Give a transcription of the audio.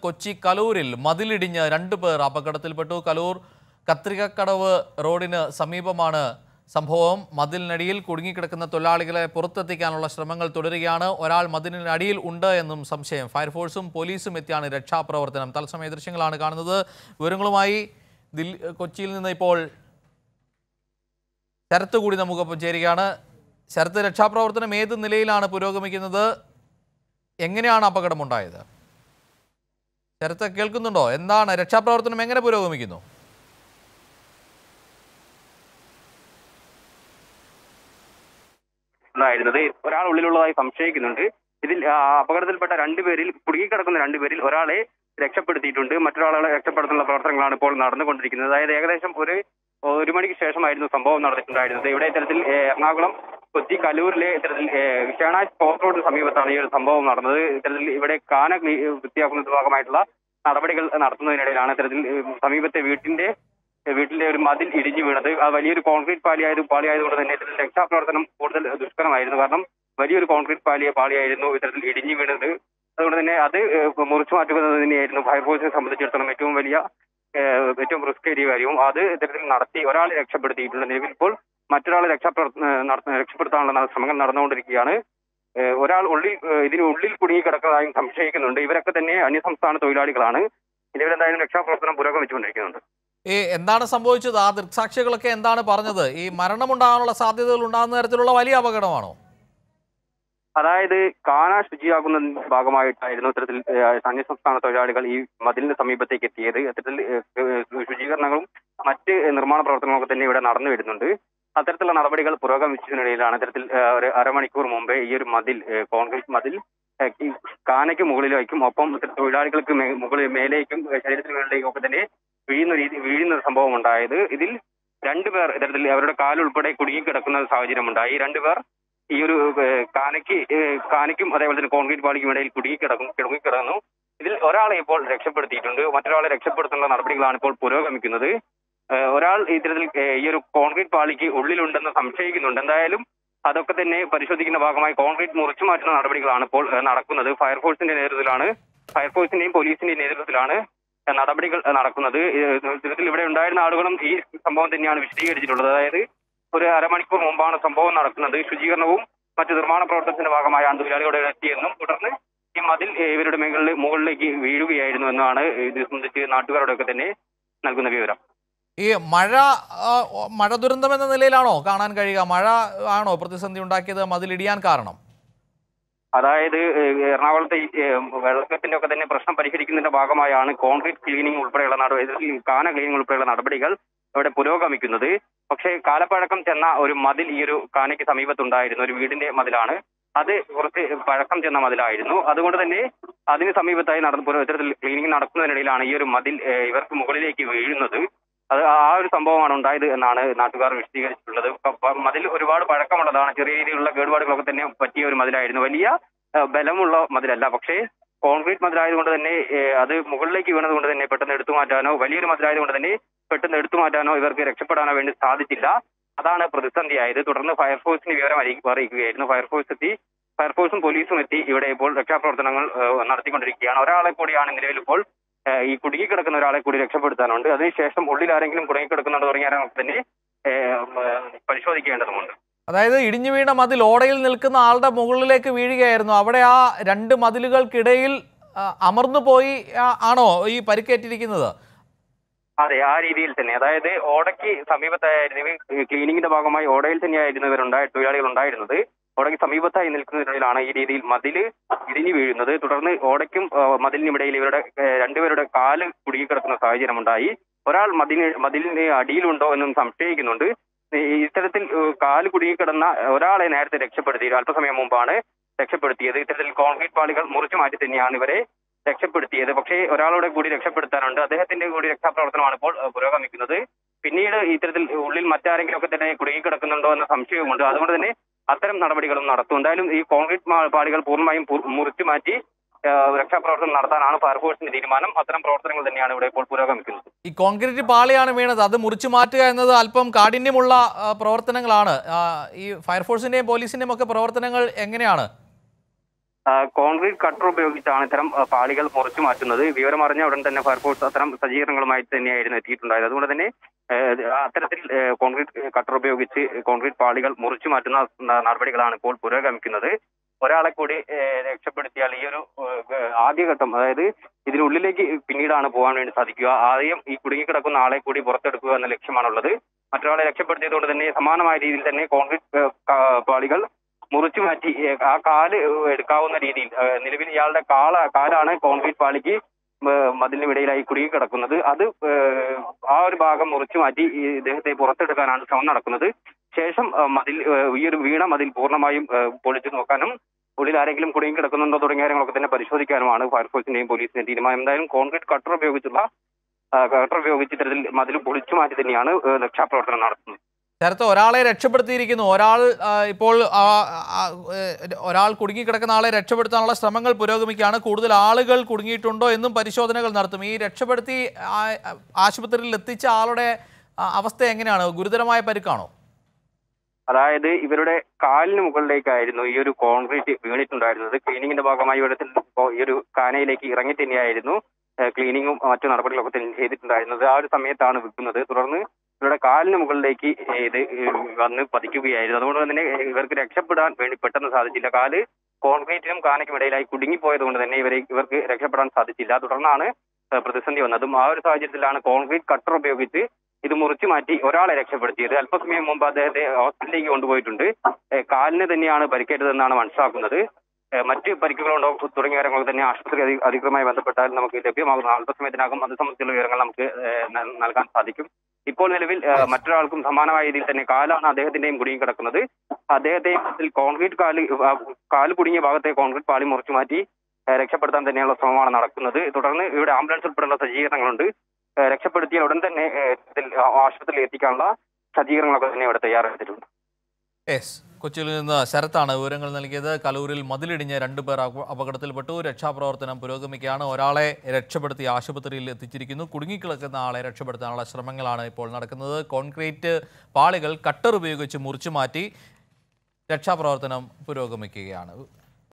കൊച്ചി കലൂരിൽ മതിലിടിഞ്ഞ് രണ്ടു പേർ അപകടത്തിൽപ്പെട്ടു കലൂർ കത്രികക്കടവ് റോഡിന് സമീപമാണ് സംഭവം മതിലിനടിയിൽ കുടുങ്ങിക്കിടക്കുന്ന തൊഴിലാളികളെ പുറത്തെത്തിക്കാനുള്ള ശ്രമങ്ങൾ തുടരുകയാണ് ഒരാൾ മതിലിനടിയിൽ ഉണ്ട് എന്നും സംശയം ഫയർഫോഴ്സും പോലീസും എത്തിയാണ് രക്ഷാപ്രവർത്തനം തത്സമയ ദൃശ്യങ്ങളാണ് കാണുന്നത് വിവരങ്ങളുമായി ദില്ലി കൊച്ചിയിൽ നിന്ന് ഇപ്പോൾ ശരത്ത് കൂടി നമുക്കൊപ്പം ചേരുകയാണ് ശരത്ത് രക്ഷാപ്രവർത്തനം ഏത് നിലയിലാണ് പുരോഗമിക്കുന്നത് എങ്ങനെയാണ് അപകടമുണ്ടായത് ശരത്ത് കേൾക്കുന്നുണ്ടോ എന്താണ് രക്ഷാപ്രവർത്തനം എങ്ങനെ പുരോഗമിക്കുന്നു ഉണ്ടായിരുന്നത് ഒരാൾ ഉള്ളിലുള്ളതായി സംശയിക്കുന്നുണ്ട് ഇതിൽ ആ, അപകടത്തിൽപ്പെട്ട രണ്ടുപേരിൽ കുടുങ്ങിക്കിടക്കുന്ന രണ്ടുപേരിൽ ഒരാളെ രക്ഷപ്പെടുത്തിയിട്ടുണ്ട് മറ്റൊരാളെ രക്ഷപ്പെടുത്തുന്ന പ്രവർത്തനങ്ങളാണ് ഇപ്പോൾ നടന്നുകൊണ്ടിരിക്കുന്നത് അതായത് ഏകദേശം ഒരു ഒരു മണിക്ക് ശേഷമായിരുന്നു സംഭവം നടന്നിട്ടുണ്ടായിരുന്നത് ഇവിടെ ഇത്തരത്തിൽ ഏ, എറണാകുളം കൊച്ചി കലൂരിലെ ഇത്തരത്തിൽ ഏ, ഷേണാജ് സ്പോർട്സ് റോഡ് സമീപത്താണ് ഈ ഒരു സംഭവം നടന്നത് ഇത്തരത്തിൽ ഇവിടെ കാന ക്ലീ- വൃത്തിയാക്കുന്നതിന്റെ ഭാഗമായിട്ടുള്ള നടപടികൾ നടത്തുന്നതിനിടയിലാണ് ഇത്തരത്തിൽ ഏ, സമീപത്തെ വീട്ടിന്റെ വീട്ടിലെ ഒരു മതിൽ ഇടിഞ്ഞു വീണത് ആ വലിയൊരു കോൺക്രീറ്റ് പാളിയായത് പാളിയായതുകൊണ്ട് തന്നെ ഇത്തരത്തിൽ രക്ഷാപ്രവർത്തനം കൂടുതൽ ദുഷ്കരമായിരുന്നു കാരണം വലിയൊരു കോൺക്രീറ്റ് പാലിയ പാളിയായിരുന്നു ഇത്തരത്തിൽ ഇടിഞ്ഞു വീണത് അതുകൊണ്ട് തന്നെ അത് ഏഹ്, മുറിച്ചു മാറ്റുന്നത് തന്നെയായിരുന്നു ഫയർഫോഴ്സിനെ സംബന്ധിച്ചിടത്തോളം ഏറ്റവും വലിയ ഏഹ്, ഏറ്റവും റിസ്ക് ഏരിയ കാര്യവും അത് ഇത്തരത്തിൽ നടത്തി ഒരാളെ രക്ഷപ്പെടുത്തിയിട്ടുണ്ട് നിലവിൽ ഇപ്പോൾ മറ്റൊരാളെ രക്ഷപ്രവർത്ത ഏഹ്, നട- രക്ഷപ്പെടുത്താനുള്ള ന- ശ്രമങ്ങൾ നടന്നുകൊണ്ടിരിക്കുകയാണ് ഏഹ്, ഒരാൾ ഉള്ളിൽ ഏഹ്, ഇതിന് ഉള്ളിൽ കുടുങ്ങി കിടക്കുന്നതായും സംശയിക്കുന്നുണ്ട് ഇവരൊക്കെ തന്നെ അന്യസംസ്ഥാന തൊഴിലാളികളാണ് നിലവിൽ എന്തായാലും രക്ഷാപ്രവർത്തനം പുരോഗമിച്ചുകൊണ്ടിരിക്കുന്നുണ്ട് ഈ എന്താണ് സംഭവിച്ചത് ആ ദൃക്സാക്ഷികളൊക്കെ എന്താണ് പറഞ്ഞത് ഈ മരണമുണ്ടാകാനുള്ള സാധ്യതകൾ ഉണ്ടാകുന്ന തരത്തിലുള്ള വലിയ അപകടമാണോ അതായത് കാന ശുചിയാക്കുന്നതിന്റെ ഭാഗമായിട്ടായിരുന്നു ഇത്തരത്തിൽ ഏഹ്, അന്യസംസ്ഥാന തൊഴിലാളികൾ ഈ മതിലിന് സമീപത്തേക്ക് എത്തിയത് ഇത്തരത്തിൽ ഏഹ്, ഏഹ്, ശുചീകരണങ്ങളും മറ്റ് നിർമ്മാണ പ്രവർത്തനങ്ങളൊക്കെ തന്നെ ഇവിടെ നടന്നു വരുന്നുണ്ട് അത്തരത്തിലുള്ള നടപടികൾ പുരോഗമിച്ചതിനിടയിലാണ് ഇത്തരത്തിൽ ഏഹ്, ഒരു അരമണിക്കൂർ മുമ്പേ ഈ ഒരു മതിൽ ഏഹ്, കോൺക്രീറ്റ് മതിൽ ഏഹ്, ഈ കാനയ്ക്ക് മുകളിലേക്കും ഒപ്പം ഇത്തരം തൊഴിലാളികൾക്ക് മേ- മുകളിൽ മേലേക്കും ഏഹ്, ശരീരത്തിന് മുകളിലേക്കും ഒക്കെ തന്നെ വീഴുന്ന രീതി വീഴുന്ന ഒരു സംഭവം ഉണ്ടായത് ഇതിൽ രണ്ടുപേർ ഇത്തരത്തിൽ അവരുടെ കാലുൾപ്പെടെ കുടുങ്ങിക്കിടക്കുന്ന ഒരു സാഹചര്യം ഉണ്ടായി രണ്ടുപേർ ഈ ഒരു ഏഹ്, കാനയ്ക്ക് ഏഹ്, കാനയ്ക്കും അതേപോലെ തന്നെ കോൺക്രീറ്റ് പാളിക്കും ഇടയിൽ കുടുങ്ങിക്കിടക്കും കിടങ്ങിക്കിടന്നു ഇതിൽ ഒരാളെ ഇപ്പോൾ രക്ഷപ്പെടുത്തിയിട്ടുണ്ട് മറ്റൊരാളെ രക്ഷപ്പെടുത്തുന്ന നടപടികളാണ് ഇപ്പോൾ പുരോഗമിക്കുന്നത് ഏഹ്, ഒരാൾ ഇത്തരത്തിൽ ഏഹ്, ഈ ഒരു കോൺക്രീറ്റ് പാളിക്ക് ഉള്ളിലുണ്ടെന്ന് സംശയിക്കുന്നുണ്ട് എന്തായാലും അതൊക്കെ തന്നെ പരിശോധിക്കുന്ന ഭാഗമായി കോൺക്രീറ്റ് മുറിച്ചു മാറ്റുന്ന നടപടികളാണ് ഇപ്പോൾ ഏഹ്, നടക്കുന്നത് ഫയർഫോഴ്സിന്റെ നേതൃത്വത്തിലാണ് ഫയർഫോഴ്സിന്റെയും പോലീസിന്റെയും നേതൃത്വത്തിലാണ് ഏഹ്, നടപടികൾ ഏഹ്, നടക്കുന്നത് ഏഹ്, ഇത്തരത്തിൽ ഇവിടെ ഉണ്ടായിരുന്ന ആളുകളും ഈ സംഭവം തന്നെയാണ് വിശദീകരിച്ചിട്ടുള്ളത് അതായത് ഒരു അരമണിക്കൂർ മുമ്പാണ് സംഭവം നടക്കുന്നത് ശുചീകരണവും മറ്റ് നിർമ്മാണ പ്രവർത്തനത്തിന്റെ ഭാഗമായാണ് തൊഴിലാളികളുടെ എത്തിയെന്നും തുടർന്ന് ഈ മതിൽ ഏഹ്, ഇവരുടെ മേഖലയിൽ മുകളിലേക്ക് വീഴുകയായിരുന്നു എന്നാണ് ഇത് സംബന്ധിച്ച് നാട്ടുകാരുടെ ഒക്കെ തന്നെ നൽകുന്ന വിവരം ഈ മഴ ആ, മഴ ദുരന്തം എന്ന നിലയിലാണോ കാണാൻ കഴിയുക മഴ ആണോ പ്രതിസന്ധി ഉണ്ടാക്കിയത് മതിലിടിയാൻ കാരണം അതായത് ഏഹ്, എറണാകുളത്തെ ഈ, ഏഹ്, വെള്ളക്കെട്ടിന്റെ ഒക്കെ തന്നെ പ്രശ്നം പരിഹരിക്കുന്നതിന്റെ ഭാഗമായാണ് കോൺക്രീറ്റ് ക്ലീനിങ് ഉൾപ്പെടെയുള്ള നടപടി കാന ക്ലീനിങ് ഉൾപ്പെടെയുള്ള നടപടികൾ ഇവിടെ പുരോഗമിക്കുന്നത് പക്ഷേ കാലപ്പഴക്കം ചെന്ന ഒരു മതിൽ ഈ ഒരു കാനയ്ക്ക് സമീപത്തുണ്ടായിരുന്നു ഒരു വീടിന്റെ മതിലാണ് അത് കുറച്ച് പഴക്കം ചെന്ന മതിലായിരുന്നു അതുകൊണ്ട് തന്നെ അതിന് സമീപത്തായി നടന്ന പുരോ- ഇത്തരത്തിൽ ക്ലീനിങ് നടക്കുന്നതിനിടയിലാണ് ഈ ഒരു മതിൽ ഏഹ്, ഇവർക്ക് മുകളിലേക്ക് വീഴുന്നത് അത് ആ ഒരു സംഭവമാണ് ഉണ്ടായത് എന്നാണ് നാട്ടുകാർ വിശദീകരിച്ചിട്ടുള്ളത് പ- പ- മതിൽ ഒരുപാട് പഴക്കമുള്ളതാണ് ചെറിയ രീതിയിലുള്ള കേടുപാടുകളൊക്കെ തന്നെ പറ്റിയ ഒരു മതിലായിരുന്നു വലിയ ഏഹ്, ബലമുള്ള മതിലല്ല പക്ഷേ കോൺക്രീറ്റ് മതിലായതുകൊണ്ട് തന്നെ ഏഹ്, അത് മുകളിലേക്ക് വീണത് കൊണ്ട് തന്നെ പെട്ടെന്ന് എടുത്തു മാറ്റാനോ വലിയൊരു മതിലായതുകൊണ്ട് തന്നെ പെട്ടെന്ന് എടുത്തു മാറ്റാനോ ഇവർക്ക് രക്ഷപ്പെടാനോ വേണ്ടി സാധിച്ചില്ല അതാണ് പ്രതിസന്ധിയായത് തുടർന്ന് ഫയർഫോഴ്സിന് വിവരം അറിയി- അറിയിക്കുകയായിരുന്നു ഫയർഫോഴ്സ് എത്തി ഫയർഫോഴ്സും പോലീസും എത്തി ഇവിടെ ഇപ്പോൾ രക്ഷാപ്രവർത്തനങ്ങൾ ഏഹ്, നടത്തിക്കൊണ്ടിരിക്കുകയാണ് ഒരാളെ കൂടിയാണ് നിലവിൽ ഇപ്പോൾ ഏഹ്, ഈ കുടുങ്ങിക്കിടക്കുന്ന ഒരാളെ കൂടി രക്ഷപ്പെടുത്താനുണ്ട് അതിനുശേഷം ഉള്ളിൽ ആരെങ്കിലും കുടുങ്ങിക്കിടക്കുന്നുണ്ടോ തുടങ്ങിയ തന്നെ ഏഹ്, ഏഹ്, പരിശോധിക്കേണ്ടതുണ്ട് അതായത് ഇടിഞ്ഞു വീണ മതിൽ ഓടയിൽ നിൽക്കുന്ന ആളുടെ മുകളിലേക്ക് വീഴുകയായിരുന്നു അവിടെ ആ രണ്ട് മതിലുകൾക്കിടയിൽ ആ, അമർന്നു പോയി ആ, ആണോ ഈ പരിക്കേറ്റിരിക്കുന്നത് അതെ ആ രീതിയിൽ തന്നെ അതായത് ഓടയ്ക്ക് സമീപത്തായിരുന്നു ഇവർ ക്ലീനിങ്ങിന്റെ ഭാഗമായി ഓടയിൽ തന്നെയായിരുന്നു ഇവരുണ്ടായ തൊഴിലാളികൾ ഉണ്ടായിരുന്നത് ഓടയ്ക്ക് സമീപത്തായി നിൽക്കുന്നതിനിടയിലാണ് ഈ രീതിയിൽ മതില് ഇടിഞ്ഞു വീഴുന്നത് തുടർന്ന് ഓടയ്ക്കും ആ, മതിലിനും ഇടയിൽ ഇവരുടെ ഏ, രണ്ടുപേരുടെ കാല് കുടുങ്ങിക്കിടക്കുന്ന സാഹചര്യം ഉണ്ടായി ഒരാൾ മതിന് മതിലിന് അടിയിലുണ്ടോ എന്നും സംശയിക്കുന്നുണ്ട് ഈ ഇത്തരത്തിൽ ഏ, കാല് കുടുങ്ങിക്കിടന്ന ഒരാളെ നേരത്തെ രക്ഷപ്പെടുത്തി അല്പസമയം മുമ്പാണ് രക്ഷപ്പെടുത്തിയത് ഇത്തരത്തിൽ കോൺക്രീറ്റ് പാളികൾ മുറിച്ചു മാറ്റി തന്നെയാണ് ഇവരെ രക്ഷപ്പെടുത്തിയത് പക്ഷേ ഒരാളോടെ കൂടി രക്ഷപ്പെടുത്താനുണ്ട് അദ്ദേഹത്തിന്റെ കൂടി രക്ഷാപ്രവർത്തനമാണ് ഇപ്പോൾ ഏഹ്, പുരോഗമിക്കുന്നത് പിന്നീട് ഇത്തരത്തിൽ ഉള്ളിൽ മറ്റാരെങ്കിലും ഒക്കെ തന്നെ കുടുങ്ങിക്കിടക്കുന്നുണ്ടോ എന്ന സംശയവുമുണ്ട് അതുകൊണ്ട് തന്നെ അത്തരം നടപടികളും നടത്തും എന്തായാലും ഈ കോൺക്രീറ്റ് മാ- പാളികൾ പൂർണ്ണമായും പു- മുറിച്ചു മാറ്റി ഏഹ്, രക്ഷാപ്രവർത്തനം നടത്താനാണ് ഫയർഫോഴ്സിന്റെ തീരുമാനം അത്തരം പ്രവർത്തനങ്ങൾ തന്നെയാണ് ഇവിടെ ഇപ്പോൾ പുരോഗമിക്കുന്നത് ഈ കോൺക്രീറ്റ് പാളിയാണ് വീണത് അത് മുറിച്ചു മാറ്റുക എന്നത് അല്പം കാഠിന്യമുള്ള ആ, പ്രവർത്തനങ്ങളാണ് ആ, ഈ ഫയർഫോഴ്സിന്റെയും പോലീസിന്റെയും ഒക്കെ പ്രവർത്തനങ്ങൾ എങ്ങനെയാണ് ആ, കോൺക്രീറ്റ് കട്ടർ ഉപയോഗിച്ചാണ് ഇത്തരം ആ, പാളികൾ മുറിച്ചു മാറ്റുന്നത് വിവരമറിഞ്ഞ ഉടൻ തന്നെ ഫയർഫോഴ്സ് അത്തരം സജ്ജീകരണങ്ങളുമായി തന്നെയായിരുന്നു എത്തിയിട്ടുണ്ടായത് അതുകൊണ്ട് തന്നെ ഏ, അത്തരത്തിൽ ഏ, കോൺക്രീറ്റ് കട്ടർ ഉപയോഗിച്ച് കോൺക്രീറ്റ് പാളികൾ മുറിച്ചു മാറ്റുന്ന ന- നടപടികളാണ് ഇപ്പോൾ പുരോഗമിക്കുന്നത് ഒരാളെ കൂടി ഏ, രക്ഷപ്പെടുത്തിയാൽ ഈ ഒരു ഏ, ആദ്യഘട്ടം അതായത് ഇതിനുള്ളിലേക്ക് പിന്നീടാണ് പോകാൻ വേണ്ടി സാധിക്കുക ആദ്യം ഈ കുടുങ്ങിക്കിടക്കുന്ന ആളെ കൂടി പുറത്തെടുക്കുക എന്ന ലക്ഷ്യമാണുള്ളത് മറ്റൊരാളെ രക്ഷപ്പെടുത്തിയതുകൊണ്ട് തന്നെ സമാനമായ രീതിയിൽ തന്നെ കോൺക്രീറ്റ് ഏ, കാ- പാളികൾ മുറിച്ചു മാറ്റി ഏ, ആ കാല് എടുക്കാവുന്ന രീതിയിൽ ഏ, നിലവിൽ ഇയാളുടെ കാല കാലാണ് കോൺക്രീറ്റ് പാളിക്ക് ഏ, മതിലിനും ഇടയിലായി കുടുങ്ങി കിടക്കുന്നത് അത് ഏ, ആ ഒരു ഭാഗം മുറിച്ചു മാറ്റി ഈ ഇദ്ദേഹത്തെ പുറത്തെടുക്കാനാണ് ശ്രമം നടക്കുന്നത് ശേഷം ഏ, മതിൽ ഏ, ഈ ഒരു വീണ മതിൽ പൂർണ്ണമായും ഏ, പൊളിച്ചു നോക്കാനും ഉള്ളിൽ ആരെങ്കിലും കുടുങ്ങി കിടക്കുന്നുണ്ടോ തുടങ്ങിയ കാര്യങ്ങളൊക്കെ തന്നെ പരിശോധിക്കാനുമാണ് ഫയർഫോഴ്സിന്റെയും പോലീസിന്റെയും തീരുമാനം എന്തായാലും കോൺക്രീറ്റ് കട്ടർ ഉപയോഗിച്ചുള്ള ആ, കട്ടർ ഉപയോഗിച്ച് ഇത്തരത്തിൽ മതിൽ പൊളിച്ചു മാറ്റി തന്നെയാണ് ഏ, രക്ഷാപ്രവർത്തനം നടത്തുന്നത് നേരത്തെ ഒരാളെ രക്ഷപ്പെടുത്തിയിരിക്കുന്നു ഒരാൾ ആ, ഇപ്പോൾ ആ, ആ, ഏ, ഒരാൾ കുടുങ്ങിക്കിടക്കുന്ന ആളെ രക്ഷപ്പെടുത്താനുള്ള ശ്രമങ്ങൾ പുരോഗമിക്കുകയാണ് കൂടുതൽ ആളുകൾ കുടുങ്ങിയിട്ടുണ്ടോ എന്നും പരിശോധനകൾ നടത്തും ഈ രക്ഷപ്പെടുത്തി ആ- ആശുപത്രിയിൽ എത്തിച്ച ആളുടെ ആ, അവസ്ഥ എങ്ങനെയാണ് ഗുരുതരമായ പരിക്കാണോ അതായത് ഇവരുടെ കാലിന് മുകളിലേക്കായിരുന്നു ഈ ഒരു കോൺക്രീറ്റ് വീണിട്ടുണ്ടായിരുന്നത് ക്ലീനിങ്ങിന്റെ ഭാഗമായി ഇവിടത്തിൽ ഇപ്പോ ഈ ഒരു കാനയിലേക്ക് ഇറങ്ങി തന്നെയായിരുന്നു ഏഹ് ക്ലീനിങ്ങും മറ്റു നടപടികളൊക്കെ തന്നെ ചെയ്തിട്ടുണ്ടായിരുന്നത് ആ ഒരു സമയത്താണ് വിൽക്കുന്നത് തുടർന്ന് ഇവരുടെ കാലിന് മുകളിലേക്ക് ഇത് വന്ന് പതിക്കുകയായിരുന്നു അതുകൊണ്ട് തന്നെ ഇവർക്ക് രക്ഷപ്പെടാൻ വേണ്ടി പെട്ടെന്ന് സാധിച്ചില്ല കാല് കോൺക്രീറ്റിനും കാനയ്ക്കും ഇടയിലായി കുടുങ്ങിപ്പോയത് കൊണ്ട് തന്നെ ഇവരെ ഇവർക്ക് രക്ഷപ്പെടാൻ സാധിച്ചില്ല തുടർന്നാണ് ഏഹ് പ്രതിസന്ധി വന്നതും ആ ഒരു സാഹചര്യത്തിലാണ് കോൺക്രീറ്റ് കട്ടർ ഉപയോഗിച്ച് ഇത് മുറിച്ചു മാറ്റി ഒരാളെ രക്ഷപ്പെടുത്തിയത് അല്പസമയം മുമ്പ് അദ്ദേഹത്തെ ഹോസ്പിറ്റലിലേക്ക് കൊണ്ടുപോയിട്ടുണ്ട് ഏഹ് കാലിന് തന്നെയാണ് പരിക്കേറ്റതെന്നാണ് മനസ്സിലാക്കുന്നത് ഏഹ് മറ്റ് പരിക്കുകളുണ്ടോ തുടങ്ങിയ കാര്യങ്ങൾ തന്നെ ആശുപത്രി അധി- അധികൃതമായി ബന്ധപ്പെട്ടാൽ നമുക്ക് ലഭ്യമാകുന്ന അല്പസമയത്തിനകം അത് സംബന്ധിച്ചുള്ള വിവരങ്ങൾ നമുക്ക് ഏഹ് നൽ- നൽകാൻ സാധിക്കും ഇപ്പോൾ നിലവിൽ ഏഹ് മറ്റൊരാൾക്കും സമാനമായ രീതിയിൽ തന്നെ കാലാണ് അദ്ദേഹത്തിന്റെയും കുടുങ്ങി കിടക്കുന്നത് അദ്ദേഹത്തെയും ഇതിൽ കോൺക്രീറ്റ് കാല് ആ, കാല് കുടുങ്ങിയ ഭാഗത്തെ കോൺക്രീറ്റ് പാളി മുറിച്ചു മാറ്റി ഏഹ് രക്ഷപ്പെടുത്താൻ തന്നെയുള്ള ശ്രമമാണ് നടക്കുന്നത് തുടർന്ന് ഇവിടെ ആംബുലൻസ് ഉൾപ്പെടെയുള്ള സജ്ജീകരണങ്ങളുണ്ട് ഏഹ് രക്ഷപ്പെടുത്തിയാൽ ഉടൻ തന്നെ ഏഹ് ഇതിൽ ആശുപത്രിയിൽ എത്തിക്കാനുള്ള സജ്ജീകരണങ്ങളൊക്കെ തന്നെ ഇവിടെ തയ്യാറെടുത്തിട്ടുണ്ട് യെസ് കൊച്ചിയിൽ നിന്ന് ശരത്താണ് വിവരങ്ങൾ നൽകിയത് കലൂരിൽ മതിലിടിഞ്ഞ് രണ്ടുപേർ അപ- അപകടത്തിൽപ്പെട്ടു രക്ഷാപ്രവർത്തനം പുരോഗമിക്കുകയാണ് ഒരാളെ രക്ഷപ്പെടുത്തി ആശുപത്രിയിൽ എത്തിച്ചിരിക്കുന്നു കുടുങ്ങിക്കിടക്കുന്ന ആളെ രക്ഷപ്പെടുത്താനുള്ള ശ്രമങ്ങളാണ് ഇപ്പോൾ നടക്കുന്നത് കോൺക്രീറ്റ് പാളികൾ കട്ടർ ഉപയോഗിച്ച് മുറിച്ചു മാറ്റി രക്ഷാപ്രവർത്തനം പുരോഗമിക്കുകയാണ്